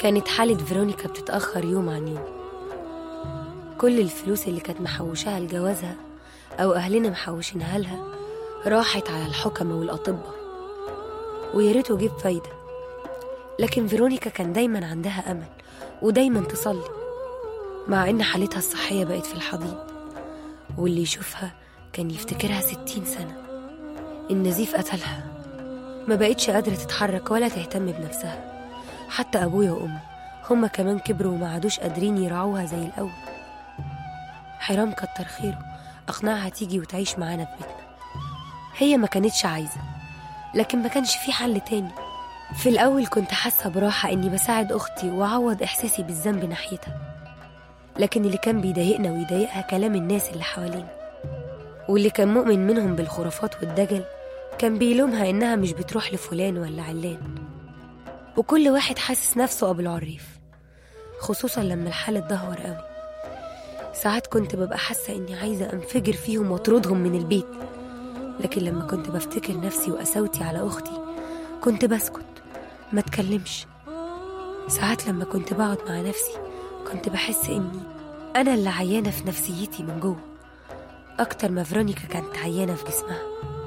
كانت حالة فيرونيكا بتتأخر يوم عن يوم كل الفلوس اللي كانت محوشاها لجوازها أو أهلنا محوشينها لها راحت على الحكمة والأطباء ويا ريته جيب فايدة لكن فيرونيكا كان دايما عندها أمل ودايما تصلي مع إن حالتها الصحية بقت في الحضيض واللي يشوفها كان يفتكرها ستين سنة النزيف قتلها ما بقتش قادرة تتحرك ولا تهتم بنفسها حتى أبويا وأمي هما كمان كبروا وما عادوش قادرين يرعوها زي الأول حرام كتر خيره أقنعها تيجي وتعيش معانا في بيتنا هي ما كانتش عايزة لكن ما كانش في حل تاني في الأول كنت حاسة براحة إني بساعد أختي وأعوض إحساسي بالذنب ناحيتها لكن اللي كان بيضايقنا ويضايقها كلام الناس اللي حوالينا واللي كان مؤمن منهم بالخرافات والدجل كان بيلومها إنها مش بتروح لفلان ولا علان وكل واحد حاسس نفسه أبو العريف خصوصا لما الحال اتدهور قوي ساعات كنت ببقى حاسة إني عايزة أنفجر فيهم وأطردهم من البيت لكن لما كنت بفتكر نفسي وقساوتي على أختي كنت بسكت ما اتكلمش ساعات لما كنت بقعد مع نفسي كنت بحس إني أنا اللي عيانة في نفسيتي من جوه أكتر ما فرونيكا كانت عيانة في جسمها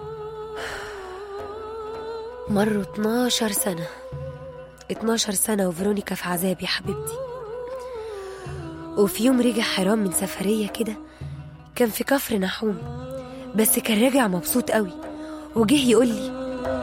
مروا 12 سنة 12 سنة وفيرونيكا في عذاب يا حبيبتي وفي يوم رجع حرام من سفرية كده كان في كفر نحوم بس كان راجع مبسوط قوي وجه يقول لي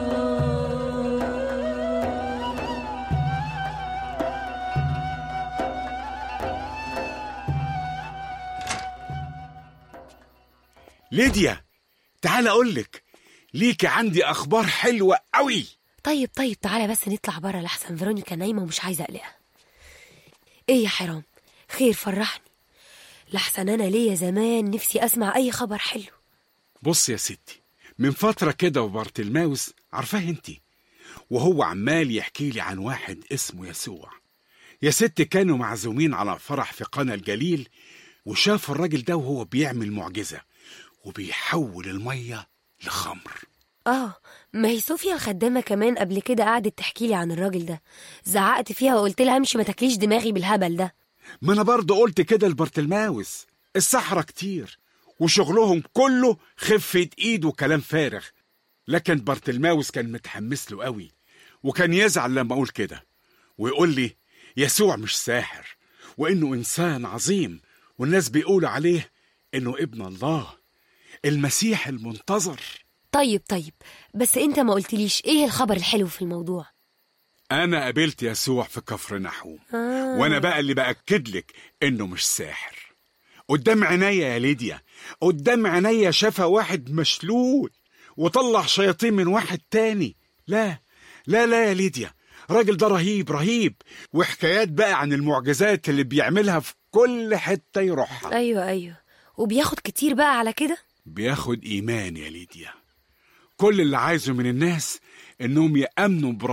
ليديا تعال أقولك ليكي عندي أخبار حلوة قوي طيب طيب تعالى بس نطلع بره لحسن فيرونيكا نايمة ومش عايزة أقلقها إيه يا حرام خير فرحني لحسن أنا ليا زمان نفسي أسمع أي خبر حلو بص يا ستي من فترة كده وبرتلماوس عارفاه انتي وهو عمال يحكي لي عن واحد اسمه يسوع يا ست كانوا معزومين على فرح في قنا الجليل وشافوا الراجل ده وهو بيعمل معجزة وبيحول المية لخمر آه ما هي صوفيا الخدامة كمان قبل كده قعدت تحكي لي عن الراجل ده زعقت فيها وقلت لها امشي ما تاكليش دماغي بالهبل ده ما انا برضه قلت كده لبرتلماوس السحرة كتير وشغلهم كله خفة ايد وكلام فارغ لكن برتلماوس كان متحمس له قوي وكان يزعل لما اقول كده ويقول لي يسوع مش ساحر وانه انسان عظيم والناس بيقولوا عليه انه ابن الله المسيح المنتظر طيب طيب بس انت ما قلتليش ايه الخبر الحلو في الموضوع انا قابلت يسوع في كفر نحوم آه. وانا بقى اللي باكد لك انه مش ساحر قدام عينيا يا ليديا قدام عينيا شافها واحد مشلول وطلع شياطين من واحد تاني لا لا لا يا ليديا الراجل ده رهيب رهيب وحكايات بقى عن المعجزات اللي بيعملها في كل حتة يروحها ايوه ايوه وبياخد كتير بقى على كده بياخد إيمان يا ليديا كل اللي عايزه من الناس إنهم يأمنوا بربنا